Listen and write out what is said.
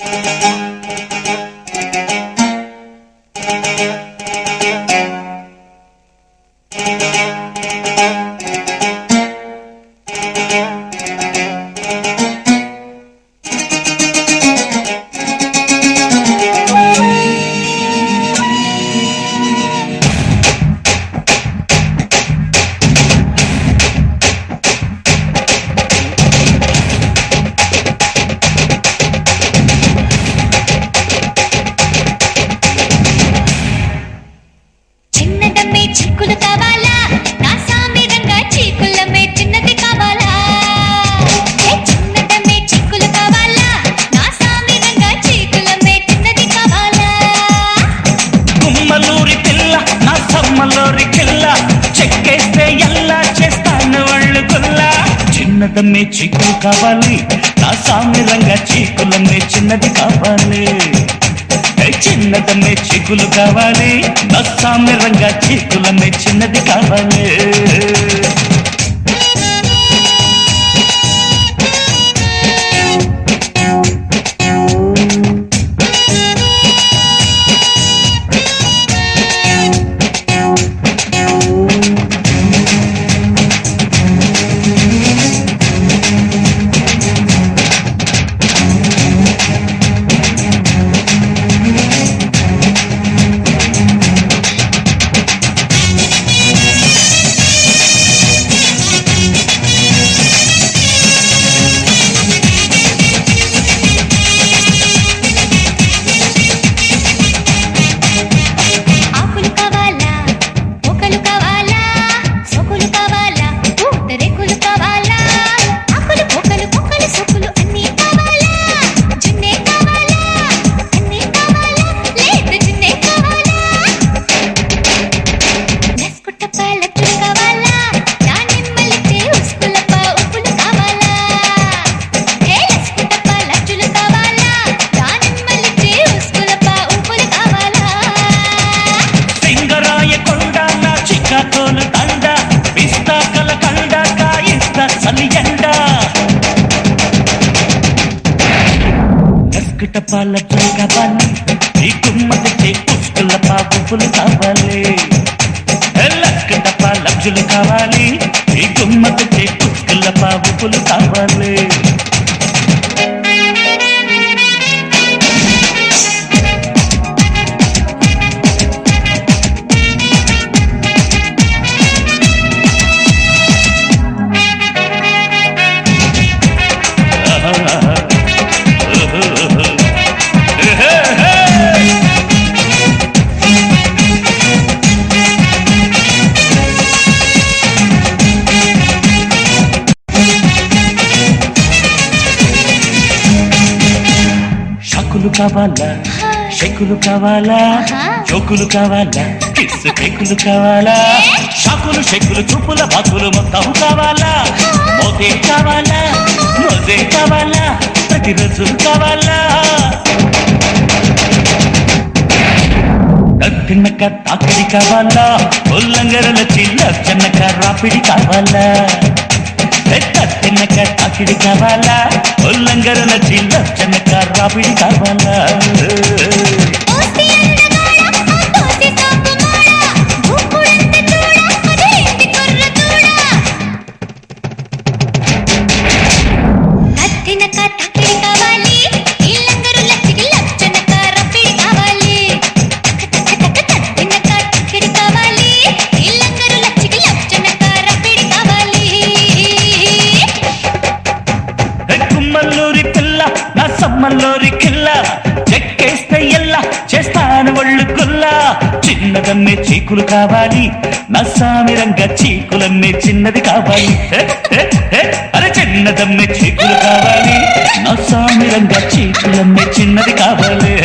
చిన్నదమ్మే చిక్కులు కావాలా నా సామిరంగా చీకులమ్మే చిన్నది కావాలా ఏ చిన్నదమ్మే చిక్కులు కావాలా నా సామిరంగా చీకులమ్మే చిన్నది కావాలా గుమ్మలూరి పిల్ల నా సమ్మలూరి కిల్ల చెక్కేస్తే ఎల్లా చేస్తాను వాళ్ళు గుల్ల చిన్నదమ్మే చీకులు కావాలి నా సామిరంగా చీకులమ్మే చిన్నది కావాలి ఏ చిన్నదమ్మే చీకులు కావాలి నా సామిరంగా చీకులమ్మే చిన్నది కావాలి ఆకులు కావాలా మొక్కలు కావాలా సొకులు కావాలా పూతరేకులు కావాలా ఆకులు మొక్కలు మొక్కలు సొకులు అన్నీ కావాలా జున్నే కావాలా అన్నీ కావాలా లేదు జున్నే కావాలా నస్కుట్టప్ప లచ్చులు కావాలా దానిమ్మలిచ్చే ఉస్కులప్ప ఉప్పులు కావాలా ఏ నస్కుట్టప్ప లచ్చులు కావాలా దానిమ్మలిచ్చే ఉస్కులప్ప ఉప్పులు కావాలా సింగరాయ కొండ నా చిక్కతోలు దండ పిస్తా కల కండ కాయిస్తా సలియండ కస్కట పాల కావాలి ఈ గుమ్మకి పుష్కల పాపులు కావాలి లస్కట పాలబ్జులు కావాలి ఈ గుమ్మకి పుష్కల పాపులు కావాలి షకులు కావాలా షెకులు కావాలా చోకులు కావాలా కిస్సు కేకులు కావాలా షకులు షెకులు చూపుల బాకులు మొత్తం కావాలా మోతే కావాలా మోజే కావాలా ప్రతిరోజు కావాలా తిన్నక తాకిడి కావాలా ఉల్లంగరల చిల్ల చిన్నక రాపిడి కావాలా తిన్నక తాకిడి కావాలా ఉల్లంగరల చిల్ల చిన్నక రాపిడి కావాలా ఓసి అందగాడ ఓసి తాపుమాడ భూకుడంత చూడ అదేంటి కుర్ర చూడ కత్తినక తక్కిడి కావాలి ఇల్లంగరు లచ్చికి లచ్చనక రప్పిడి కావాలి కత్తినక తక్కిడి కావాలి ఇల్లంగరు లచ్చికి లచ్చనక రప్పిడి కావాలి కుమ్మల్లూరి పిల్ల నా సమ్మల్లూరి కిల్ల చెక్కేస్తే ఎల్లా చేస్తాను ఒళ్ళు కుల్ల చిన్నదమ్మే చీకులు కావాలి నా సామిరంగా చీకులమ్మే చిన్నది కావాలి హే, హే, హే. అరే చిన్నదమ్మే చీకులు కావాలి నా సామిరంగా చీకులమ్మే చిన్నది కావాలి